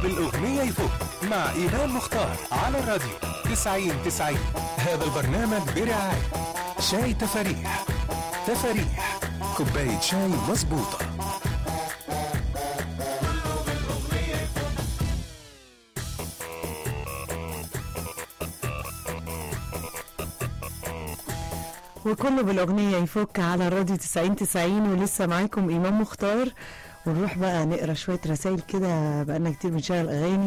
بالأغنية يفوق مع إيمان مختار على الراديو 90 90 هذا البرنامج برعاية شاي تفاريح تفاريح كوباية شاي مظبوطة وكله بالأغنية يفك على الراديو 90 90 ولسه معاكم إمام مختار ونروح بقى نقرا شوية رسائل كده بقالنا كتير بنشغل أغاني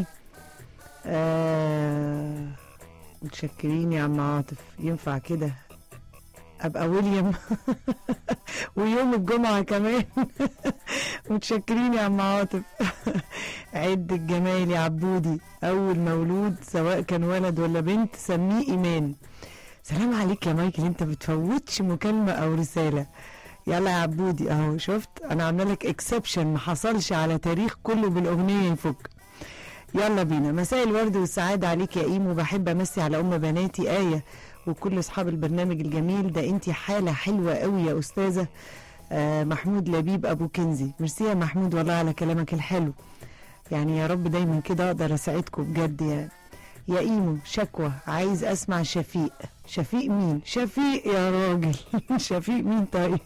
آه متشكرين يا عم عاطف ينفع كده أبقى ويليام ويوم الجمعة كمان متشكرين يا عم عاطف عد الجمال يا عبودي أول مولود سواء كان ولد ولا بنت سميه إيمان سلام عليك يا مايكل انت بتفوتش مكالمة او رسالة يلا يا عبودي اهو شفت انا عامله لك اكسبشن ما حصلش على تاريخ كله بالاغنية يفك يلا بينا مساء الورد والسعادة عليك يا ايمو بحب امسي على ام بناتي آية وكل اصحاب البرنامج الجميل ده انت حالة حلوة قوي يا استاذة آه محمود لبيب ابو كنزي ميرسي يا محمود والله على كلامك الحلو يعني يا رب دايما كده اقدر اساعدكم بجد يعني يا ايمو شكوى عايز اسمع شفيق شفيق مين شفيق يا راجل شفيق مين طيب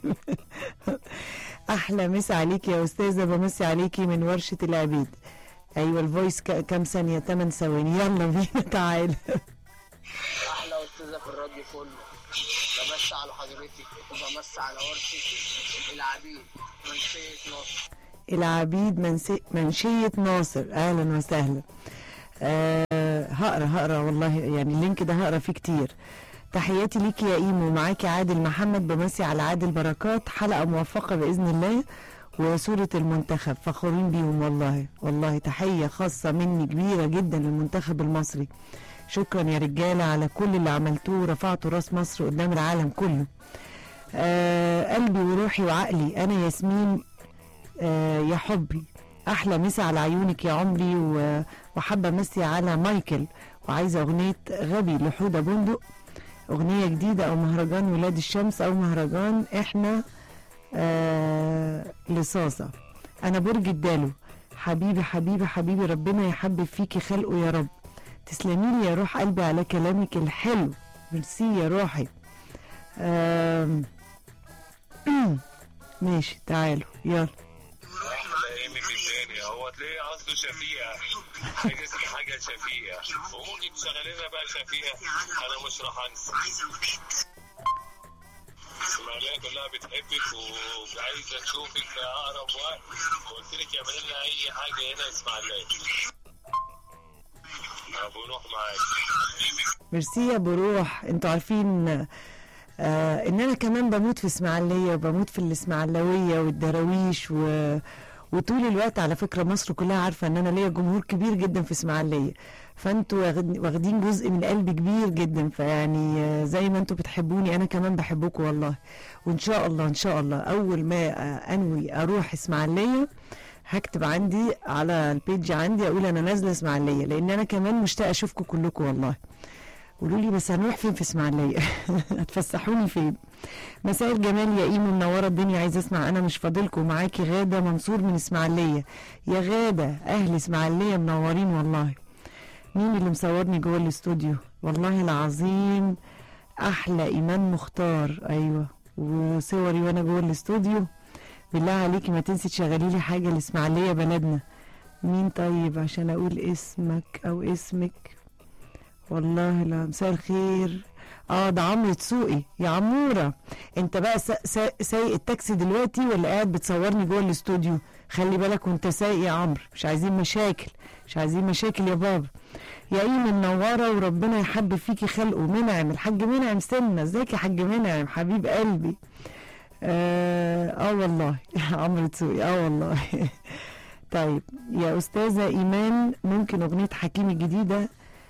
احلى مسا عليك يا استاذه بمسي عليكي من ورشه العبيد ايوه الفويس ك- كام ثانيه 8 ثواني يلا بينا تعالى احلى استاذه في الراديو كله بمس على حضرتك وبمس على ورشة العبيد منشية نصر العبيد منسي... منشيه ناصر اهلا وسهلا أه هقرا هقرا والله يعني اللينك ده هقرا فيه كتير تحياتي ليكي يا ايمو معاكي عادل محمد بمسي على عادل بركات حلقه موفقه باذن الله وصورة المنتخب فخورين بيهم والله والله تحية خاصة مني كبيرة جدا للمنتخب المصري شكرا يا رجالة على كل اللي عملتوه ورفعتوا راس مصر قدام العالم كله آه قلبي وروحي وعقلي أنا ياسمين آه يا حبي أحلى مسا على عيونك يا عمري و- وحابة مسي على مايكل وعايزة أغنية غبي لحودة بندق أغنية جديدة أو مهرجان ولاد الشمس أو مهرجان إحنا آه لصاصة أنا برج الدالو حبيبي حبيبي حبيبي ربنا يحبب فيكي خلقه يا رب تسلمي لي يا روح قلبي على كلامك الحلو ميرسي يا روحي آم، ماشي تعالوا يلا احلى ايمي في الدنيا هو تلاقيه قصده شفيقة حاجة اسمها حاجة شفيقة وممكن تشغل لنا بقى شفيقة انا مش راح انسى اسماعيلية كلها بتحبك وعايزة تشوفك في اقرب وقت وقلت لك اعمل لنا اي حاجة هنا اسماعيلية ابو نوح معاك ميرسي يا بروح انتوا عارفين آه ان انا كمان بموت في اسماعيليه وبموت في الاسماعيلاويه والدراويش و... وطول الوقت على فكره مصر كلها عارفه ان انا ليا جمهور كبير جدا في اسماعيليه فانتوا واخد- واخدين جزء من قلبي كبير جدا فيعني آه، زي ما انتوا بتحبوني انا كمان بحبكم والله وان شاء الله ان شاء الله اول ما آه، انوي اروح اسماعيليه هكتب عندي على البيج عندي اقول انا نازله اسماعيليه لان انا كمان مشتاقه اشوفكم كلكم والله قولوا لي بس هنروح فين في اسماعيليه هتفسحوني فين مساء الجمال يا ايمو منوره الدنيا عايزه اسمع انا مش فاضلكم معاكي غاده منصور من اسماعيليه يا غاده اهل اسماعيليه منورين والله مين اللي مصورني جوه الاستوديو والله العظيم احلى ايمان مختار ايوه وصوري وانا جوه الاستوديو بالله عليكي ما تنسي تشغلي لي حاجه الاسماعيليه بلدنا مين طيب عشان اقول اسمك او اسمك والله لا مساء الخير اه ده عمرو تسوقي يا عموره انت بقى سا- سا- سايق التاكسي دلوقتي ولا قاعد بتصورني جوه الاستوديو خلي بالك وانت سايق يا عمرو مش عايزين مشاكل مش عايزين مشاكل يا بابا يا ايمن منوره وربنا يحبب فيكي خلقه منعم الحاج منعم سنه ازيك يا حاج منعم حبيب قلبي اه, آه والله عمرو تسوقي اه والله طيب يا استاذه ايمان ممكن اغنيه حكيم الجديده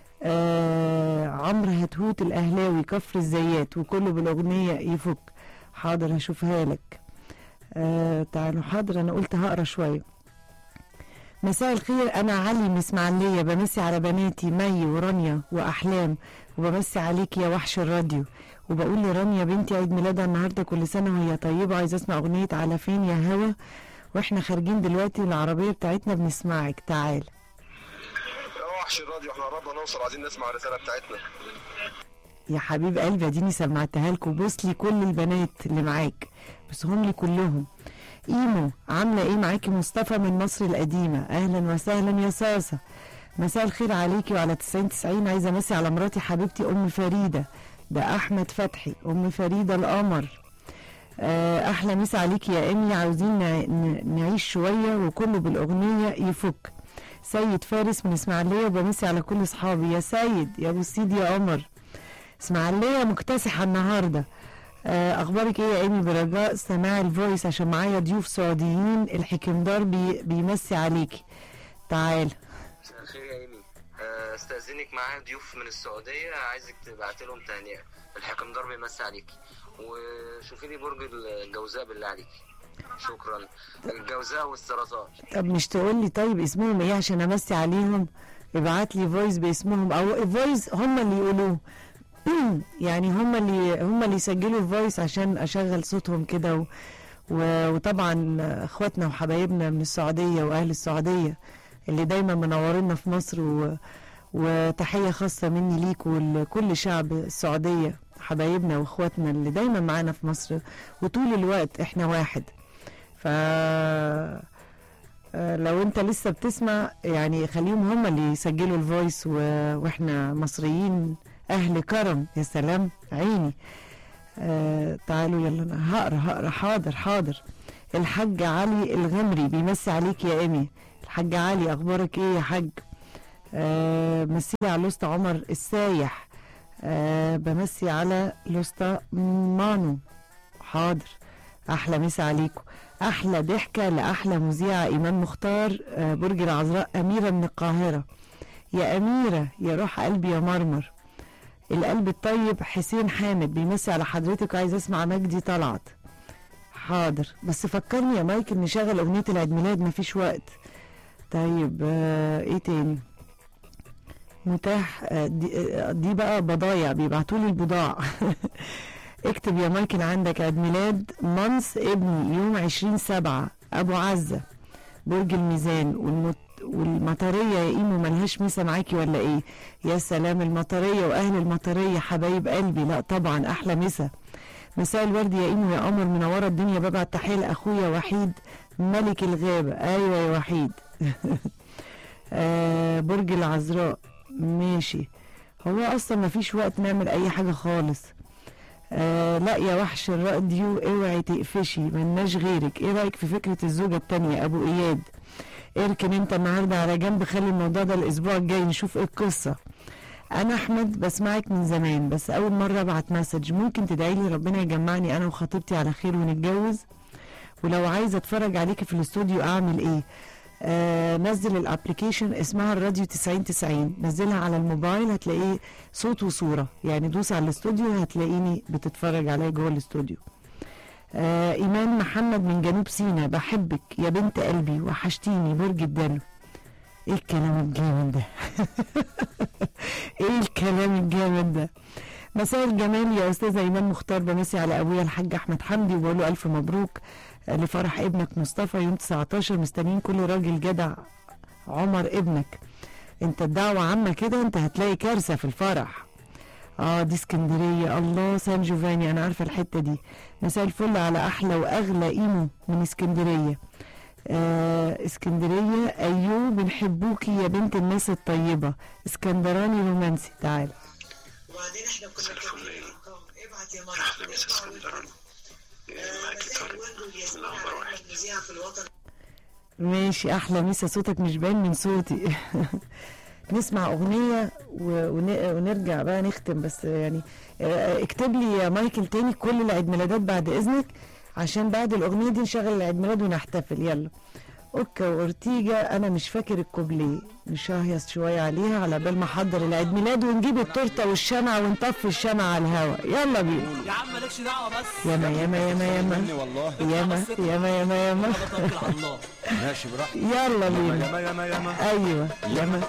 آه عمرو هتهوت الاهلاوي كفر الزيات وكله بالاغنيه يفك حاضر هشوفها لك آه تعالوا حاضر انا قلت هقرا شويه مساء الخير انا علي من اسماعيليه بمسي على بناتي مي ورانيا واحلام وبمسي عليك يا وحش الراديو وبقول لرانيا بنتي عيد ميلادها النهارده كل سنه وهي طيبه عايزه اسمع اغنيه على فين يا هوا واحنا خارجين دلوقتي العربيه بتاعتنا بنسمعك تعال وحش الراديو احنا قربنا نوصل عايزين نسمع الرساله بتاعتنا يا حبيب قلبي اديني سمعتها لكم بص لي كل البنات اللي معاك بصهم لي كلهم ايمو عامله ايه معاكي مصطفى من مصر القديمه اهلا وسهلا يا صاصه مساء الخير عليكي وعلى 90 90 عايزه امسي على مراتي حبيبتي ام فريده ده احمد فتحي ام فريده القمر آه، احلى مسا عليكي يا امي عاوزين نع- ن- نعيش شويه وكله بالاغنيه يفك سيد فارس من اسماعيليه وبمسي على كل اصحابي يا سيد يا ابو السيد يا قمر اسماعيليه مكتسحه النهارده آه، اخبارك ايه يا ايمي برجاء سماع الفويس عشان معايا ضيوف سعوديين الحكمدار بي بيمسي عليكي تعال مساء الخير يا ايمي آه، استاذنك معايا ضيوف من السعوديه عايزك تبعت لهم تهنئه الحكمدار بيمسي عليكي وشوفي لي برج الجوزاء بالله عليكي شكرا الجوزاء والسرطان طب مش تقول لي طيب اسمهم ايه عشان امسي عليهم ابعت لي فويس باسمهم او فويس هم اللي يقولوه يعني هم اللي هم اللي يسجلوا الفويس عشان اشغل صوتهم كده و... و... وطبعا اخواتنا وحبايبنا من السعوديه واهل السعوديه اللي دايما منورينا في مصر و... وتحيه خاصه مني ليك ولكل شعب السعوديه حبايبنا واخواتنا اللي دايما معانا في مصر وطول الوقت احنا واحد ف آه، لو انت لسه بتسمع يعني خليهم هم اللي يسجلوا الفويس و... واحنا مصريين اهل كرم يا سلام عيني آه تعالوا يلا انا هقرا هقرا حاضر حاضر الحاج علي الغمري بيمسي عليك يا ايمي الحاج علي اخبارك ايه يا حاج آه مسي على لوستا عمر السايح آه بمسي على لوستا مانو حاضر احلى مسا عليكم احلى ضحكه لاحلى مذيعه ايمان مختار آه، برج العذراء اميره من القاهره يا اميره يا روح قلبي يا مرمر القلب الطيب حسين حامد بيمسي على حضرتك وعايز اسمع مجدي طلعت حاضر بس فكرني يا مايكل نشغل اغنيه العيد ميلاد مفيش وقت طيب آه ايه تاني متاح آه دي, آه دي بقى بضايع بيبعتولي البضاعة اكتب يا مايكل عندك عيد ميلاد منص ابني يوم عشرين سبعة أبو عزة برج الميزان والمت والمطرية يا إيمو ملهاش ميسة معاكي ولا إيه؟ يا سلام المطرية وأهل المطرية حبايب قلبي لا طبعا أحلى مسا مساء الورد يا إيمو يا قمر منورة الدنيا ببعت تحية لأخويا وحيد ملك الغابة أيوة يا وحيد آه برج العذراء ماشي هو أصلا مفيش وقت نعمل أي حاجة خالص آه لا يا وحش الراديو اوعي تقفشي ملناش غيرك ايه رايك في فكره الزوجه التانية ابو اياد اركن انت النهارده على جنب خلي الموضوع ده الاسبوع الجاي نشوف ايه القصه انا احمد بسمعك من زمان بس اول مره ابعت مسج ممكن تدعي لي ربنا يجمعني انا وخطيبتي على خير ونتجوز ولو عايزه اتفرج عليكي في الاستوديو اعمل ايه آه نزل الابلكيشن اسمها الراديو 90 90 نزلها على الموبايل هتلاقيه صوت وصوره يعني دوس على الاستوديو هتلاقيني بتتفرج عليا جوه الاستوديو آه ايمان محمد من جنوب سيناء بحبك يا بنت قلبي وحشتيني برج الدلو ايه الكلام الجامد ده ايه الكلام الجامد ده مساء الجمال يا استاذه ايمان مختار بمسي على ابويا الحاج احمد حمدي وبقول له الف مبروك لفرح ابنك مصطفى يوم 19 مستنيين كل راجل جدع عمر ابنك انت الدعوة عامة كده انت هتلاقي كارثة في الفرح اه دي اسكندرية الله سان جوفاني انا عارفة الحتة دي مساء الفل على احلى واغلى ايمو من اسكندرية آه اسكندرية ايوه بنحبوكي يا بنت الناس الطيبة اسكندراني رومانسي تعال وبعدين احنا كنا كاتبين الارقام ابعت يا مريم احلى مسا اسكندراني معاكي طارق من اخبار واحد مذيعة في الوطن ماشي احلى ميسا صوتك مش باين من صوتي نسمع اغنيه و- ون- ونرجع بقى نختم بس يعني آه، اكتب لي يا مايكل تاني كل العيد ميلادات بعد اذنك عشان بعد الاغنيه دي نشغل العيد ميلاد ونحتفل يلا اوكا واورتيجا انا مش فاكر الكوبليه نشهيص شويه عليها على بال ما احضر العيد ميلاد ونجيب التورته والشمعه ونطفي الشمعه على الهوا يلا بينا يا عم مالكش دعوه بس ياما ياما ياما ياما والله ياما ياما ياما ياما توكل على الله ماشي براحتك يلا بينا ياما ياما ياما ايوه ياما